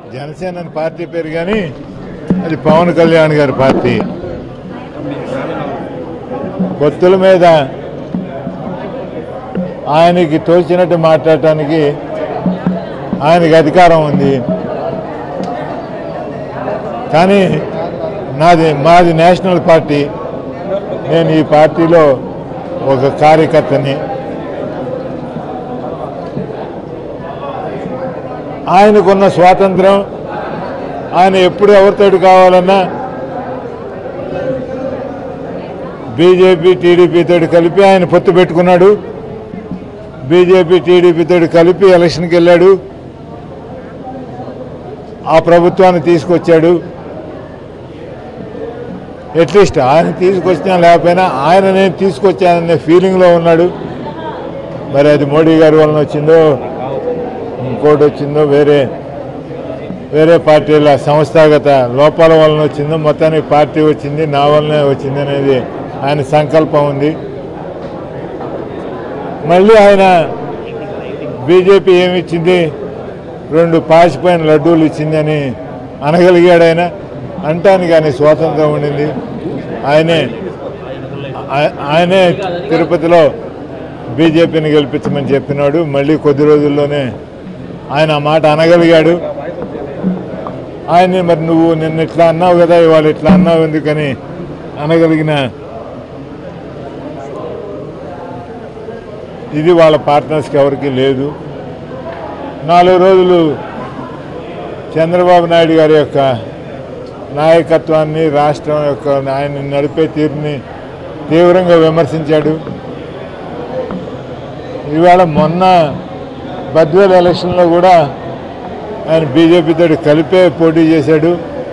జనసేన అని పార్టీ పేరు కానీ అది పవన్ కళ్యాణ్ గారి పార్టీ పొత్తుల మీద ఆయనకి తోచినట్టు మాట్లాడటానికి ఆయనకి అధికారం ఉంది కానీ నాది మాది నేషనల్ పార్టీ నేను ఈ పార్టీలో ఒక కార్యకర్తని ఆయనకున్న స్వాతంత్రం ఆయన ఎప్పుడు ఎవరితోటి కావాలన్నా బీజేపీ టీడీపీ తోటి కలిపి ఆయన పొత్తు పెట్టుకున్నాడు బీజేపీ టీడీపీ తోటి కలిపి ఎలక్షన్కి వెళ్ళాడు ఆ ప్రభుత్వాన్ని తీసుకొచ్చాడు అట్లీస్ట్ ఆయన తీసుకొచ్చినా లేకపోయినా ఆయన నేను తీసుకొచ్చాననే ఫీలింగ్లో ఉన్నాడు మరి అది మోడీ గారి వలన వచ్చిందో ఇంకోటి వచ్చిందో వేరే వేరే పార్టీల సంస్థాగత లోపాల వలన వచ్చిందో మొత్తానికి పార్టీ వచ్చింది నా వల్లనే వచ్చింది అనేది ఆయన సంకల్పం ఉంది మళ్ళీ ఆయన బీజేపీ ఏమి ఇచ్చింది రెండు పాసిపోయిన లడ్డూలు ఇచ్చిందని అనగలిగాడు ఆయన అంటానికి ఆయన స్వాతంత్రం ఉండింది ఆయనే ఆయ- ఆయనే తిరుపతిలో బీజేపీని గెలిపించమని చెప్పినాడు మళ్ళీ కొద్ది రోజుల్లోనే ఆయన ఆ మాట అనగలిగాడు ఆయన్ని మరి నువ్వు నిన్న ఇట్లా అన్నావు కదా ఇవాళ ఇట్లా అన్నావు ఎందుకని అనగలిగిన ఇది వాళ్ళ పార్ట్నర్స్కి ఎవరికి లేదు నాలుగు రోజులు చంద్రబాబు నాయుడు గారి యొక్క నాయకత్వాన్ని రాష్ట్రం యొక్క ఆయన నడిపే తీరుని తీవ్రంగా విమర్శించాడు ఇవాళ మొన్న బద్వేల్ ఎలక్షన్లో కూడా ఆయన బీజేపీతో కలిపే పోటీ చేశాడు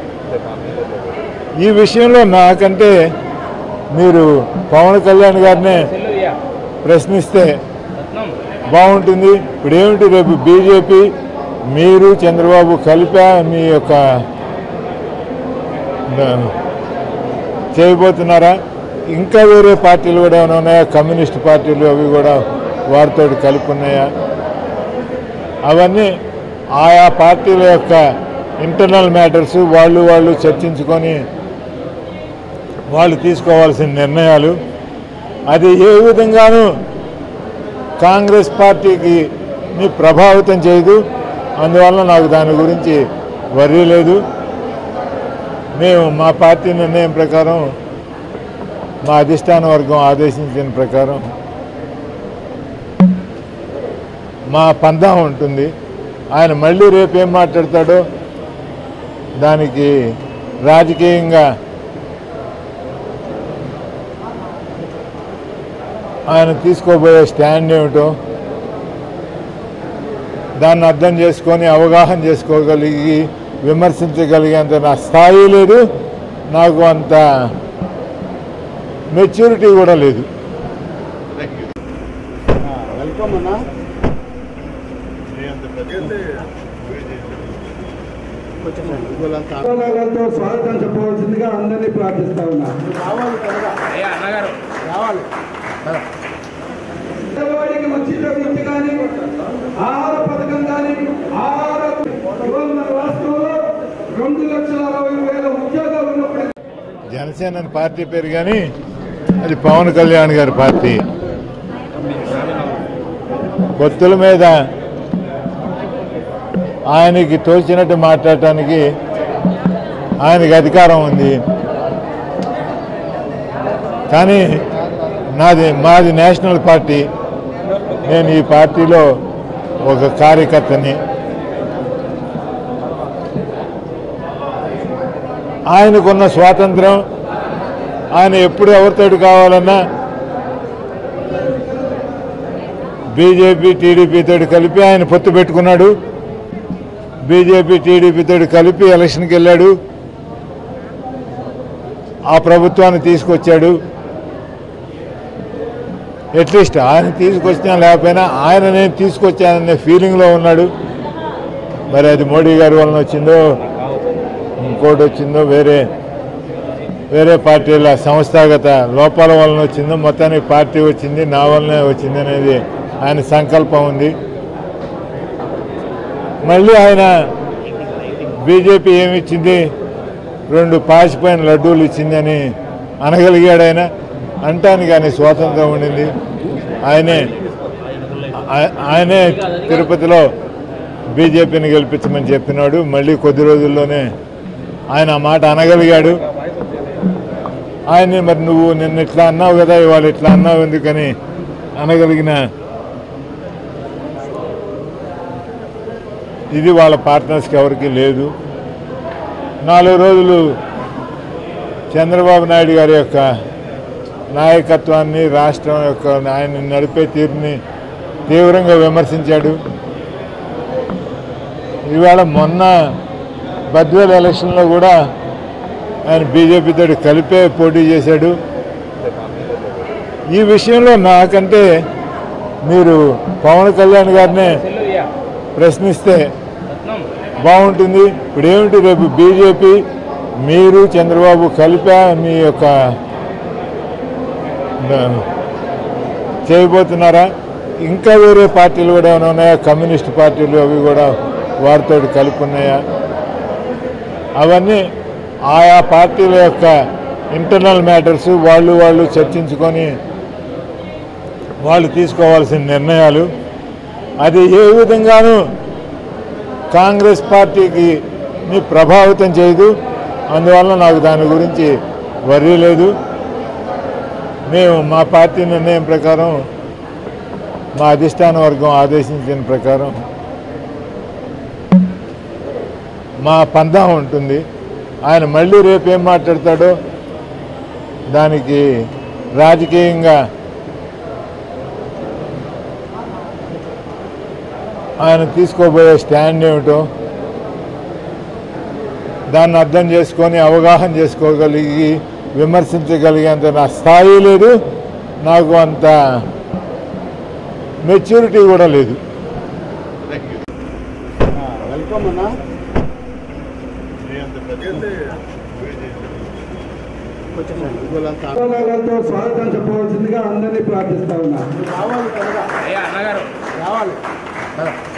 ఈ విషయంలో నాకంటే మీరు పవన్ కళ్యాణ్ గారినే ప్రశ్నిస్తే బాగుంటుంది ఇప్పుడు ఏమిటి రేపు బీజేపీ మీరు చంద్రబాబు కలిపా మీ యొక్క ఆ, చేయబోతున్నారా ఇంకా వేరే పార్టీలు కూడా ఏమైనా ఉన్నాయా కమ్యూనిస్ట్ పార్టీలు అవి కూడా వారితో కలిపి ఉన్నాయా అవన్నీ ఆయా పార్టీల యొక్క ఇంటర్నల్ మ్యాటర్స్ వాళ్ళు వాళ్ళు చర్చించుకొని వాళ్ళు తీసుకోవాల్సిన నిర్ణయాలు అది ఏ విధంగానూ కాంగ్రెస్ పార్టీకి ని ప్రభావితం చేయదు అందువల్ల నాకు దాని గురించి వర్రీ లేదు మేము మా పార్టీ నిర్ణయం ప్రకారం మా అధిష్టాన వర్గం ఆదేశించిన ప్రకారం మా పందా ఉంటుంది ఆయన మళ్ళీ రేపు ఏం మాట్లాడతాడో దానికి రాజకీయంగా ఆయన తీసుకోబోయే స్టాండ్ ఏమిటో దాన్ని అర్థం చేసుకొని అవగాహన చేసుకోగలిగి విమర్శించగలిగేంత నా స్థాయి లేదు నాకు అంత మెచ్యూరిటీ కూడా లేదు వెల్కమ్ అన్నా గారితో స్వాగతం చెప్పవలసిందిగా అందరినీ ప్రార్థిస్తా ఉన్నా రావాలి త్వరగా రావాలి పేదవాడికి ఉచిత విద్య కానీ ఆహార పథకం కానీ ఆహార ఇవాళ మన రాష్ట్రంలో రెండు లక్షల అరవై వేల ఉద్యోగాలు ఉన్నప్పుడు జనసేన అని పార్టీ పేరు కానీ అది పవన్ కళ్యాణ్ గారి పార్టీ పొత్తుల మీద ఆయనకి తోచినట్టు మాట్లాడటానికి ఆయనకి అధికారం ఉంది కానీ నాది మాది నేషనల్ పార్టీ నేను ఈ పార్టీలో ఒక కార్యకర్తని ఆయనకున్న స్వాతంత్రం ఆయన ఎప్పుడు ఎవరితోటి కావాలన్నా బీజేపీ టీడీపీ తోటి కలిపి ఆయన పొత్తు పెట్టుకున్నాడు బీజేపీ టీడీపీ తోటి కలిపి ఎలక్షన్కి వెళ్ళాడు ఆ ప్రభుత్వాన్ని తీసుకొచ్చాడు అట్లీస్ట్ ఆయన తీసుకొచ్చినా లేకపోయినా ఆయన నేను తీసుకొచ్చాననే ఫీలింగ్లో ఉన్నాడు మరి అది మోడీ గారి వలన వచ్చిందో ఇంకోటి వచ్చిందో వేరే వేరే పార్టీల సంస్థాగత లోపాల వలన వచ్చిందో మొత్తానికి పార్టీ వచ్చింది నా వల్లనే వచ్చింది అనేది ఆయన సంకల్పం ఉంది మళ్ళీ ఆయన బీజేపీ ఏమి ఇచ్చింది రెండు పాసిపోయిన లడ్డూలు ఇచ్చిందని అనగలిగాడు ఆయన అంటానికి ఆయన స్వాతంత్రం ఉండింది ఆయనే ఆ- ఆయనే తిరుపతిలో బీజేపీని గెలిపించమని చెప్పినాడు మళ్ళీ కొద్ది రోజుల్లోనే ఆయన ఆ మాట అనగలిగాడు ఆయన్ని మరి నువ్వు నిన్న ఇట్లా అన్నావు కదా ఇవాళ ఇట్లా అన్నావు ఎందుకని అనగలిగిన ఇది వాళ్ళ పార్ట్నర్స్కి ఎవరికి లేదు నాలుగు రోజులు చంద్రబాబు నాయుడు గారి యొక్క నాయకత్వాన్ని రాష్ట్రం యొక్క ఆయన నడిపే తీరుని తీవ్రంగా విమర్శించాడు ఇవాళ మొన్న బద్వేల్ ఎలక్షన్లో కూడా ఆయన బీజేపీతో కలిపే పోటీ చేశాడు ఈ విషయంలో నాకంటే మీరు పవన్ కళ్యాణ్ గారినే ప్రశ్నిస్తే బాగుంటుంది ఇప్పుడు ఏమిటి రేపు బీజేపీ మీరు చంద్రబాబు కలిపా మీ యొక్క ఆ, చేయబోతున్నారా ఇంకా వేరే పార్టీలు కూడా ఏమైనా ఉన్నాయా కమ్యూనిస్ట్ పార్టీలు అవి కూడా వారితో కలిపి ఉన్నాయా అవన్నీ ఆయా పార్టీల యొక్క ఇంటర్నల్ మ్యాటర్స్ వాళ్ళు వాళ్ళు చర్చించుకొని వాళ్ళు తీసుకోవాల్సిన నిర్ణయాలు అది ఏ విధంగానూ కాంగ్రెస్ పార్టీకి ని ప్రభావితం చేయదు అందువల్ల నాకు దాని గురించి వర్రీ లేదు మేము మా పార్టీ నిర్ణయం ప్రకారం మా అధిష్టాన వర్గం ఆదేశించిన ప్రకారం మా పందా ఉంటుంది ఆయన మళ్ళీ రేపు ఏం మాట్లాడతాడో దానికి రాజకీయంగా ఆయన తీసుకోబోయే స్టాండ్ ఏమిటో దాన్ని అర్థం చేసుకొని అవగాహన చేసుకోగలిగి విమర్శించగలిగేంత నా స్థాయి లేదు నాకు అంత మెచ్యూరిటీ కూడా లేదు వెల్కమ్ అన్నా ఆందోళనలతో స్వాగతం చెప్పవలసిందిగా అందరినీ ప్రార్థిస్తా ఉన్నా రావాలి త్వరగా అయ్యా అన్నగారు రావాలి